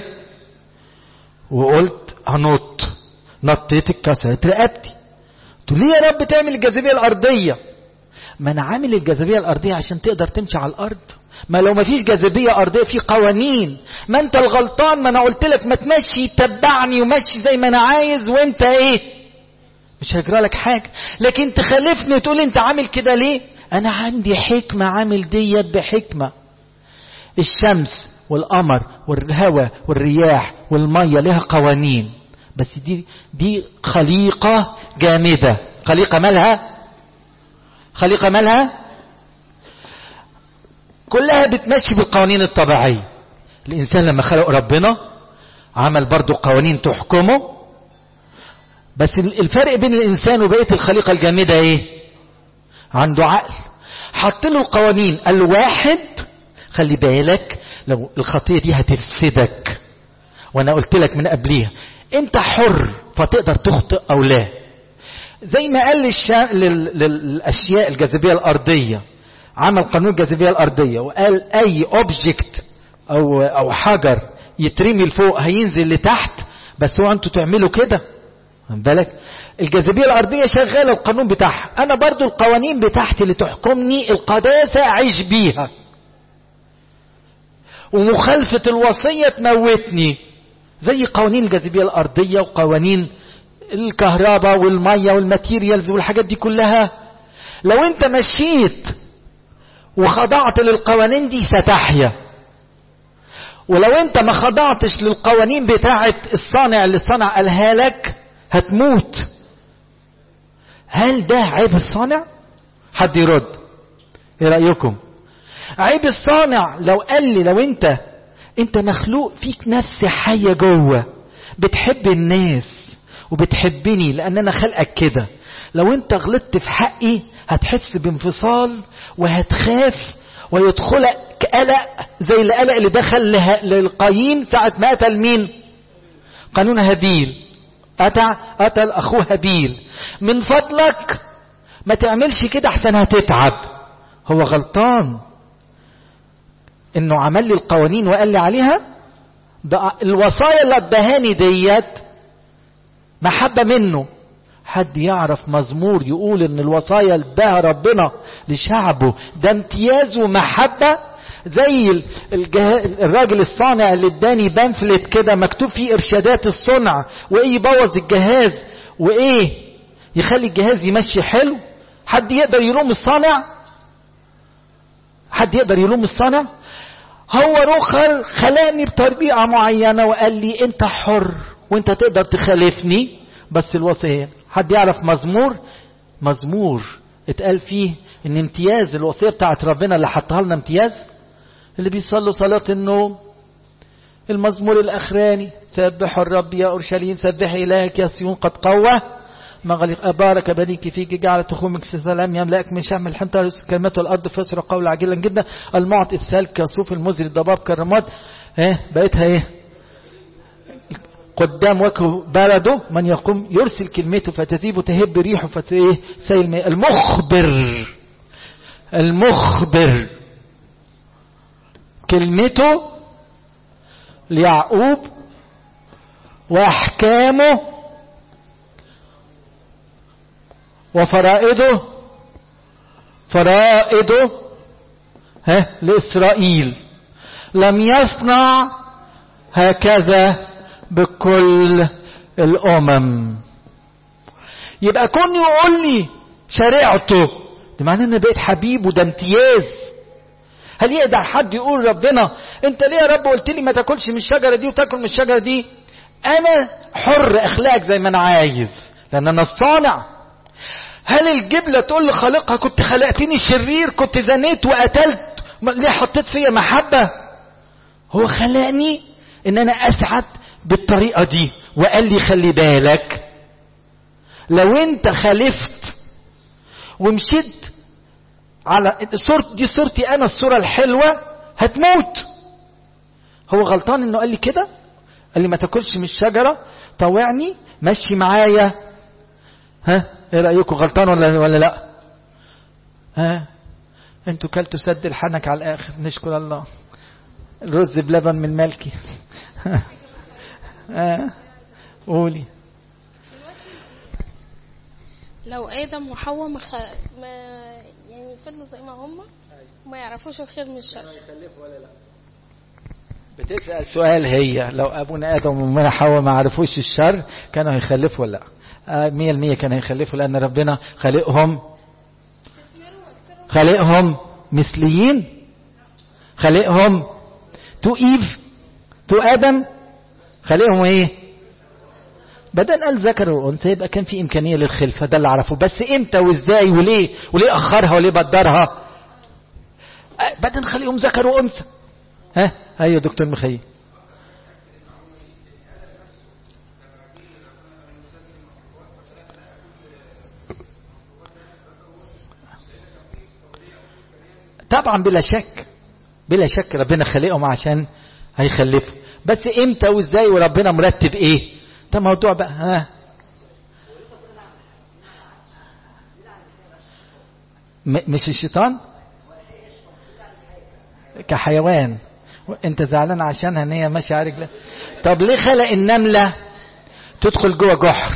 وقلت هنط نطيت اتكسرت رقبتي قلت ليه يا رب تعمل الجاذبية الأرضية؟ ما أنا عامل الجاذبية الأرضية عشان تقدر تمشي على الأرض ما لو ما فيش جاذبية أرضية في قوانين ما أنت الغلطان ما أنا قلت لك ما تمشي تتبعني ومشي زي ما أنا عايز وأنت إيه مش هيجرى لك حاجة لكن تخالفني وتقول أنت عامل كده ليه أنا عندي حكمة عامل ديت بحكمة الشمس والقمر والهواء والرياح والمية لها قوانين بس دي دي خليقة جامدة خليقة مالها خليقة مالها كلها بتمشي بالقوانين الطبيعية الإنسان لما خلق ربنا عمل برضو قوانين تحكمه بس الفرق بين الإنسان وبقية الخليقة الجامدة إيه عنده عقل حط له القوانين قال له واحد خلي بالك لو الخطية دي هتفسدك وأنا قلت لك من قبليها أنت حر فتقدر تخطئ أو لا زي ما قال للشا... لل... للأشياء الجاذبية الأرضية عمل قانون الجاذبية الأرضية وقال أي أوبجكت أو أو حجر يترمي لفوق هينزل لتحت بس هو أنتوا تعملوا كده بالك الجاذبية الأرضية شغالة القانون بتاعها أنا برضو القوانين بتاعتي اللي تحكمني القداسة أعيش بيها ومخالفة الوصية تموتني زي قوانين الجاذبية الأرضية وقوانين الكهرباء والمية والماتيريالز والحاجات دي كلها لو انت مشيت وخضعت للقوانين دي ستحيا ولو انت ما خضعتش للقوانين بتاعه الصانع اللي صنع قالها لك هتموت هل ده عيب الصانع حد يرد ايه رايكم عيب الصانع لو قال لي لو انت انت مخلوق فيك نفس حيه جوه بتحب الناس وبتحبني لان انا خلقك كده لو انت غلطت في حقي هتحس بانفصال وهتخاف ويدخلك قلق زي القلق اللي دخل للقايين ساعة ما قتل مين قانون هابيل قتل قتل اخوه هابيل من فضلك ما تعملش كده احسن هتتعب هو غلطان انه عمل لي القوانين وقال لي عليها ده الوصايا اللي ادهاني ديت محبة منه حد يعرف مزمور يقول ان الوصايا اللي اداها ربنا لشعبه ده امتياز ومحبة زي الجه... الراجل الصانع اللي اداني بامفلت كده مكتوب فيه ارشادات الصنع وايه يبوظ الجهاز وايه يخلي الجهاز يمشي حلو حد يقدر يلوم الصانع حد يقدر يلوم الصانع هو رخر خلاني بطريقة معينة وقال لي انت حر وانت تقدر تخالفني بس الوصية حد يعرف مزمور مزمور اتقال فيه ان امتياز الوصية بتاعت ربنا اللي حطها لنا امتياز اللي بيصلوا صلاة النوم المزمور الاخراني سبح الرب يا اورشليم سبح الهك يا سيون قد قوى مغلق أبارك بنيك فيك جعل تخومك في سلام يملأك من شحم الحنطة كلمته الأرض فسر قول عجلا جدا المعط السالك كصوف المزري الضباب كالرماد ايه بقيتها ايه قدام وجهه برده من يقوم يرسل كلمته فتذيب تهب ريحه فتايه سيل المخبر المخبر كلمته ليعقوب واحكامه وفرائده فرائده ها لإسرائيل لم يصنع هكذا بكل الأمم يبقى كون يقول لي شريعته ده معناه ان بقيت حبيب وده امتياز هل يقدر حد يقول ربنا انت ليه يا رب قلت لي ما تاكلش من الشجره دي وتاكل من الشجره دي انا حر اخلاق زي ما انا عايز لان انا الصانع هل الجبلة تقول لخالقها كنت خلقتني شرير كنت زنيت وقتلت ليه حطيت فيا محبة هو خلقني ان انا اسعد بالطريقة دي وقال لي خلي بالك لو انت خالفت ومشيت على صورت دي صورتي انا الصورة الحلوة هتموت هو غلطان انه قال لي كده قال لي ما تاكلش من الشجرة طوعني مشي معايا ها ايه رايكم غلطان ولا ولا لا ها انتوا كلتوا سد الحنك على الاخر نشكر الله الرز بلبن من ملكي ها قولي لو ادم وحواء ما, خ... ما يعني فضلوا زي ما هم وما يعرفوش الخير من الشر ولا لا بتسال سؤال هي لو ابونا ادم وامنا حواء ما عرفوش الشر كانوا هيخلفوا ولا لا مية المية كان هيخلفوا لأن ربنا خلقهم خلقهم مثليين خلقهم تو إيف تو آدم خلقهم إيه بدل قال ذكر وأنثى يبقى كان في إمكانية للخلفة ده اللي عرفه بس إمتى وإزاي وليه وليه أخرها وليه بدرها بدل خلقهم ذكر وأنثى ها أيوة دكتور مخيل طبعا بلا شك بلا شك ربنا خلقهم عشان هيخلفوا بس امتى وازاي وربنا مرتب ايه ده موضوع بقى ها مش الشيطان كحيوان انت زعلان عشانها ان هي ماشيه على رجلها طب ليه خلق النمله تدخل جوه جحر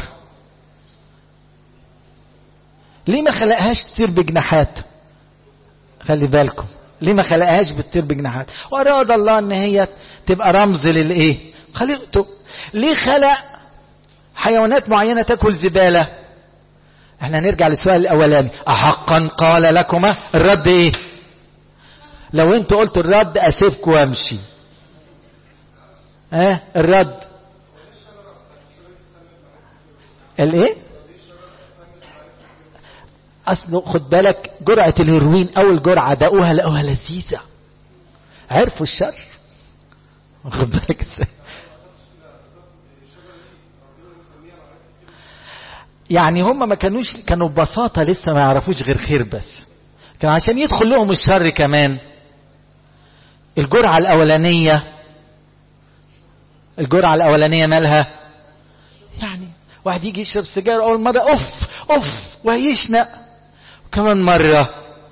ليه ما خلقهاش تطير بجناحات خلي بالكم ليه ما خلقهاش بتطير بجناحات واراد الله ان هي تبقى رمز للايه خلقته ليه خلق حيوانات معينه تاكل زباله احنا نرجع للسؤال الاولاني احقا قال لكما الرد ايه لو انت قلت الرد اسيبكم وامشي اه الرد الايه اصله خد بالك جرعة الهيروين اول جرعة دقوها لقوها لذيذة عرفوا الشر خد بالك ازاي يعني هم ما كانوش كانوا ببساطة لسه ما يعرفوش غير خير بس كان عشان يدخل لهم الشر كمان الجرعة الأولانية الجرعة الأولانية مالها يعني واحد يجي يشرب سيجارة أول مرة أوف أوف وهيشنق كمان مرة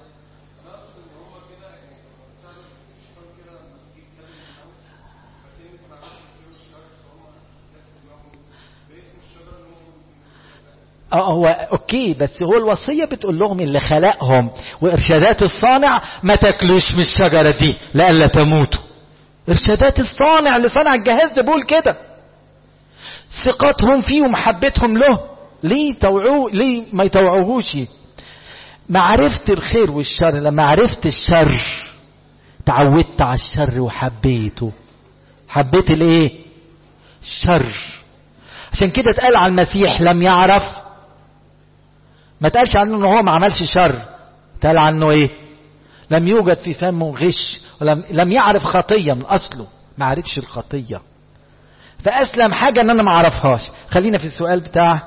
اه هو اوكي بس هو الوصية بتقول لهم اللي خلقهم وارشادات الصانع ما تاكلوش من الشجرة دي لألا تموتوا ارشادات الصانع اللي صنع الجهاز ده بيقول كده ثقتهم فيه ومحبتهم له ليه توعوه ليه ما يتوعوهوش معرفة الخير والشر لما عرفت الشر تعودت على الشر وحبيته حبيت الايه الشر عشان كده اتقال على المسيح لم يعرف ما اتقالش عنه ان هو ما عملش شر اتقال عنه ايه لم يوجد في فمه غش ولم لم يعرف خطيه من اصله ما عرفش الخطيه فاسلم حاجه ان انا ما اعرفهاش خلينا في السؤال بتاع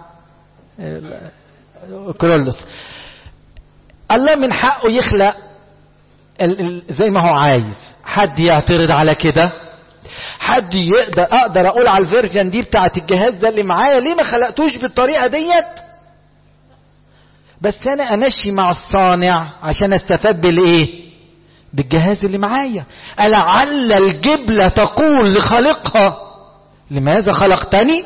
كرولوس الله من حقه يخلق زي ما هو عايز حد يعترض على كده حد يقدر اقدر اقول على الفيرجن دي بتاعت الجهاز ده اللي معايا ليه ما خلقتوش بالطريقه ديت بس انا امشي مع الصانع عشان استفاد بالايه بالجهاز اللي معايا ألعل الجبلة تقول لخالقها لماذا خلقتني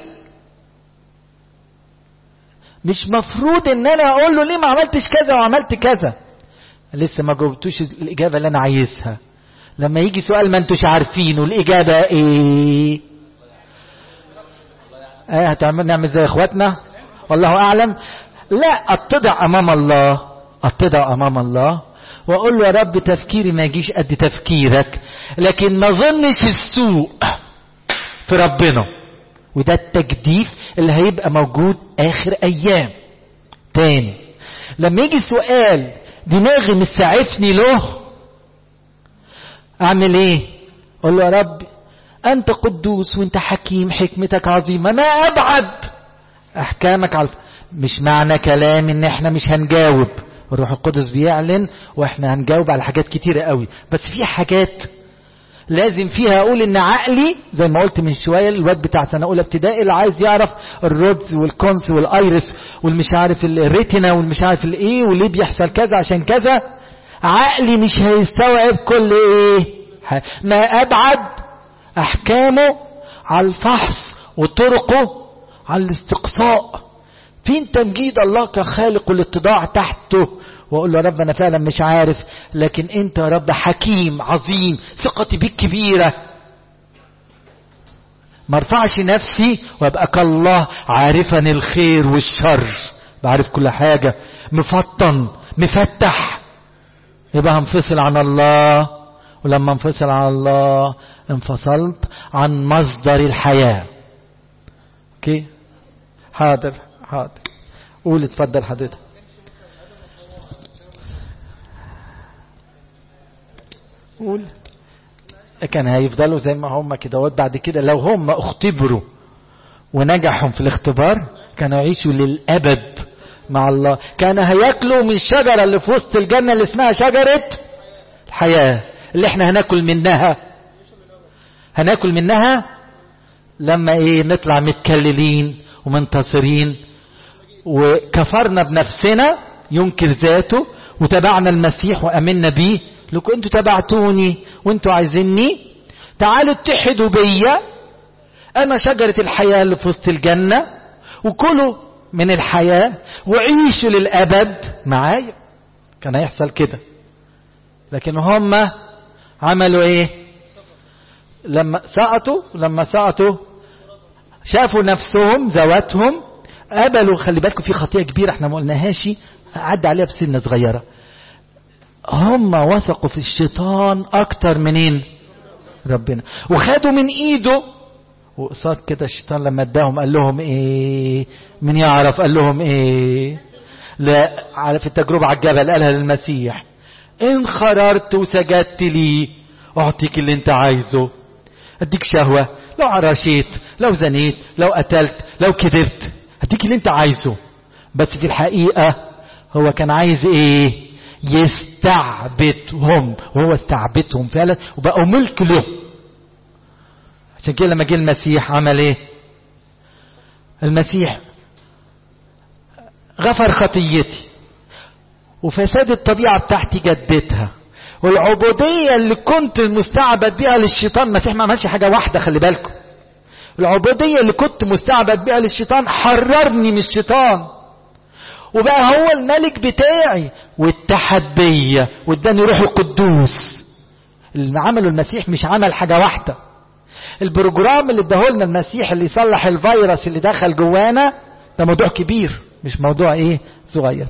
مش مفروض ان انا اقول له ليه ما عملتش كذا وعملت كذا لسه ما جاوبتوش الاجابه اللي انا عايزها لما يجي سؤال ما انتوش عارفينه الاجابه ايه ايه هتعمل نعمل زي اخواتنا والله اعلم لا اتضع امام الله اتضع امام الله واقول له يا رب تفكيري ما يجيش قد تفكيرك لكن ما ظنش السوء في ربنا وده التجديف اللي هيبقى موجود اخر ايام تاني لما يجي سؤال دماغي مسعفني له اعمل ايه اقول له يا رب انت قدوس وانت حكيم حكمتك عظيمه ما ابعد احكامك على مش معنى كلام ان احنا مش هنجاوب الروح القدس بيعلن واحنا هنجاوب على حاجات كتيرة قوي بس في حاجات لازم فيها اقول ان عقلي زي ما قلت من شوية الواد بتاع سنة اولى ابتدائي اللي عايز يعرف الرودز والكونس والايرس والمش عارف الريتنا والمش عارف الايه وليه بيحصل كذا عشان كذا عقلي مش هيستوعب كل ايه ما ابعد احكامه على الفحص وطرقه على الاستقصاء فين تمجيد الله كخالق والاتضاع تحته واقول له يا رب انا فعلا مش عارف لكن انت يا رب حكيم عظيم ثقتي بيك كبيره ما ارفعش نفسي وابقى كالله عارفا الخير والشر بعرف كل حاجه مفطن مفتح يبقى هنفصل عن الله ولما انفصل عن الله انفصلت عن مصدر الحياه اوكي حاضر حاضر قول اتفضل حضرتك قول كان هيفضلوا زي ما هم كده بعد كده لو هم اختبروا ونجحوا في الاختبار كانوا يعيشوا للابد مع الله كان هياكلوا من الشجره اللي في وسط الجنه اللي اسمها شجره الحياه اللي احنا هناكل منها هناكل منها لما ايه نطلع متكللين ومنتصرين وكفرنا بنفسنا ينكر ذاته وتبعنا المسيح وامنا بيه لكم انتوا تبعتوني وانتوا عايزيني تعالوا اتحدوا بيا انا شجرة الحياة اللي في وسط الجنة وكلوا من الحياة وعيشوا للابد معايا كان هيحصل كده لكن هم عملوا ايه لما سقطوا لما سقطوا شافوا نفسهم ذواتهم قبلوا خلي بالكم في خطيئة كبيرة احنا ما قلناهاش عدى عليها بسنة صغيرة هم وثقوا في الشيطان اكتر منين ربنا وخدوا من ايده وقصاد كده الشيطان لما اداهم قال لهم ايه من يعرف قال لهم ايه لا على في التجربة على الجبل قالها للمسيح ان خررت وسجدت لي اعطيك اللي انت عايزه اديك شهوة لو عرشيت لو زنيت لو قتلت لو كذبت اديك اللي انت عايزه بس في الحقيقة هو كان عايز ايه يستعبدهم وهو استعبدهم فعلا وبقوا ملك له عشان كده لما جه المسيح عمل ايه المسيح غفر خطيتي وفساد الطبيعة بتاعتي جدتها والعبودية اللي كنت مستعبد بيها للشيطان المسيح ما عملش حاجة واحدة خلي بالكم العبودية اللي كنت مستعبد بيها للشيطان حررني من الشيطان وبقى هو الملك بتاعي واتحد بيا واداني روح القدوس اللي عمله المسيح مش عمل حاجة واحدة البروجرام اللي اداهولنا المسيح اللي يصلح الفيروس اللي دخل جوانا ده موضوع كبير مش موضوع ايه صغير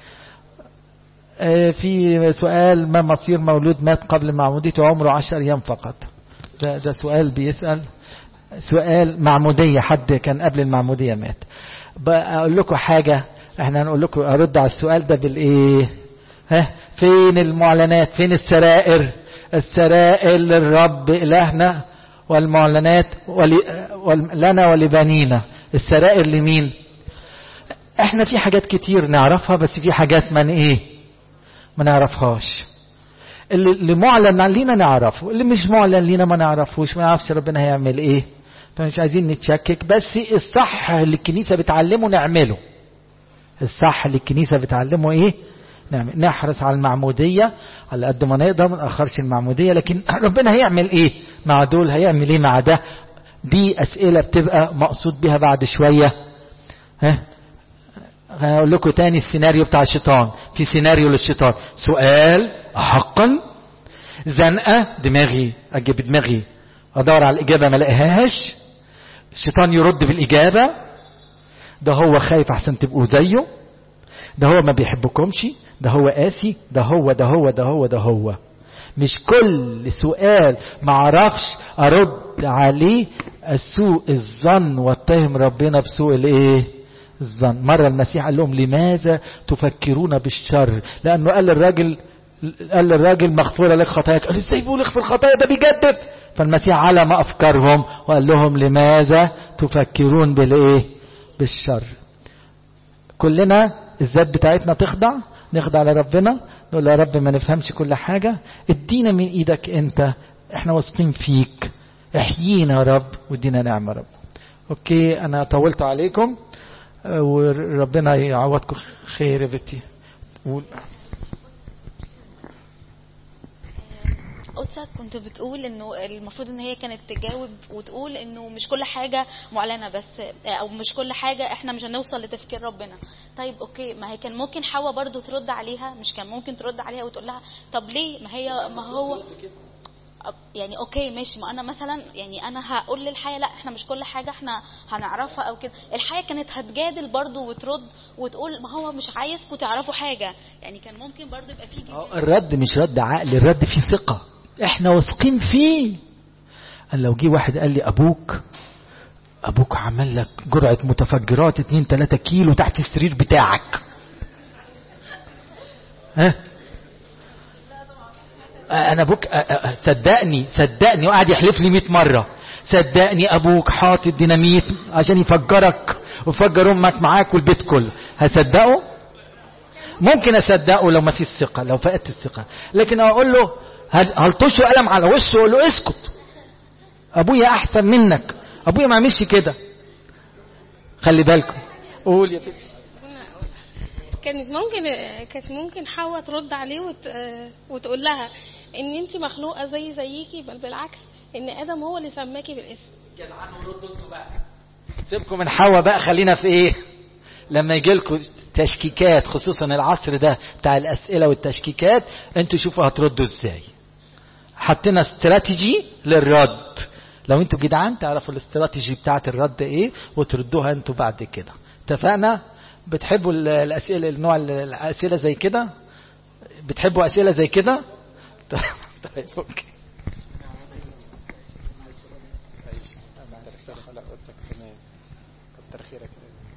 آه في سؤال ما مصير مولود مات قبل معموديته عمره عشر ايام فقط ده, ده سؤال بيسأل سؤال معمودية حد كان قبل المعمودية مات بقول لكم حاجة احنا هنقول لكم ارد على السؤال ده بالايه ها فين المعلنات فين السرائر السرائر للرب الهنا والمعلنات ولي لنا ولبنينا السرائر لمين احنا في حاجات كتير نعرفها بس في حاجات من ايه ما نعرفهاش اللي, اللي معلن لينا نعرفه اللي مش معلن لينا ما نعرفوش ما نعرفش ربنا هيعمل ايه فمش عايزين نتشكك بس الصح اللي الكنيسة بتعلمه نعمله الصح اللي الكنيسة بتعلمه ايه نعمل نحرص على المعمودية على قد ما نقدر ما نأخرش المعمودية لكن ربنا هيعمل ايه مع دول هيعمل ايه مع ده دي اسئلة بتبقى مقصود بها بعد شوية ها هقول لكم تاني السيناريو بتاع الشيطان في سيناريو للشيطان سؤال حقا زنقة دماغي اجيب دماغي ادور على الاجابة ما الاقيهاش الشيطان يرد بالاجابة ده هو خايف احسن تبقوا زيه ده هو ما بيحبكمش ده هو قاسي ده هو ده هو ده هو ده هو مش كل سؤال ما اعرفش ارد عليه سوء الظن واتهم ربنا بسوء الايه الظن مرة المسيح قال لهم لماذا تفكرون بالشر لانه قال للراجل قال للراجل مغفورة لك خطاياك قال ازاي بيقول اغفر خطايا ده بيجدد فالمسيح علم افكارهم وقال لهم لماذا تفكرون بالايه بالشر كلنا الذات بتاعتنا تخضع نخضع لربنا نقول يا رب ما نفهمش كل حاجة ادينا من ايدك انت احنا واثقين فيك احيينا يا رب وادينا نعمة رب اوكي انا طولت عليكم وربنا يعوضكم خير يا بنتي قدسك كنت بتقول انه المفروض ان هي كانت تجاوب وتقول انه مش كل حاجة معلنة بس او مش كل حاجة احنا مش هنوصل لتفكير ربنا طيب اوكي ما هي كان ممكن حواء برضو ترد عليها مش كان ممكن ترد عليها وتقول لها طب ليه ما هي ما هو يعني اوكي ماشي ما انا مثلا يعني انا هقول للحياه لا احنا مش كل حاجه احنا هنعرفها او كده الحياه كانت هتجادل برضو وترد وتقول ما هو مش عايزكم تعرفوا حاجه يعني كان ممكن برضو يبقى في الرد مش رد عقل الرد فيه ثقه احنا واثقين فيه قال لو جه واحد قال لي ابوك ابوك عمل لك جرعه متفجرات 2 3 كيلو تحت السرير بتاعك ها انا ابوك صدقني صدقني وقعد يحلف لي 100 مره صدقني ابوك حاطط ديناميت عشان يفجرك ويفجر امك معاك والبيت كله هصدقه ممكن اصدقه لو ما فيش ثقه لو فقدت الثقه لكن اقول له هلطشه قلم على وشه واقول له اسكت ابويا احسن منك ابويا ما عملش كده خلي بالكم قول يا فكرة. كانت ممكن كانت ممكن حواء ترد عليه وت... وتقول لها ان انت مخلوقه زي زيكي بل بالعكس ان ادم هو اللي سماكي بالاسم جدعان وردوا انتوا بقى سيبكم من حواء بقى خلينا في ايه لما يجي لكم تشكيكات خصوصا العصر ده بتاع الاسئله والتشكيكات انتوا شوفوا هتردوا ازاي حطينا استراتيجي للرد لو انتوا جدعان تعرفوا الاستراتيجي بتاعت الرد ايه وتردوها انتوا بعد كده اتفقنا بتحبوا الاسئله النوع الاسئله زي كده بتحبوا اسئله زي كده طيب اوكي تمام كتر خيرك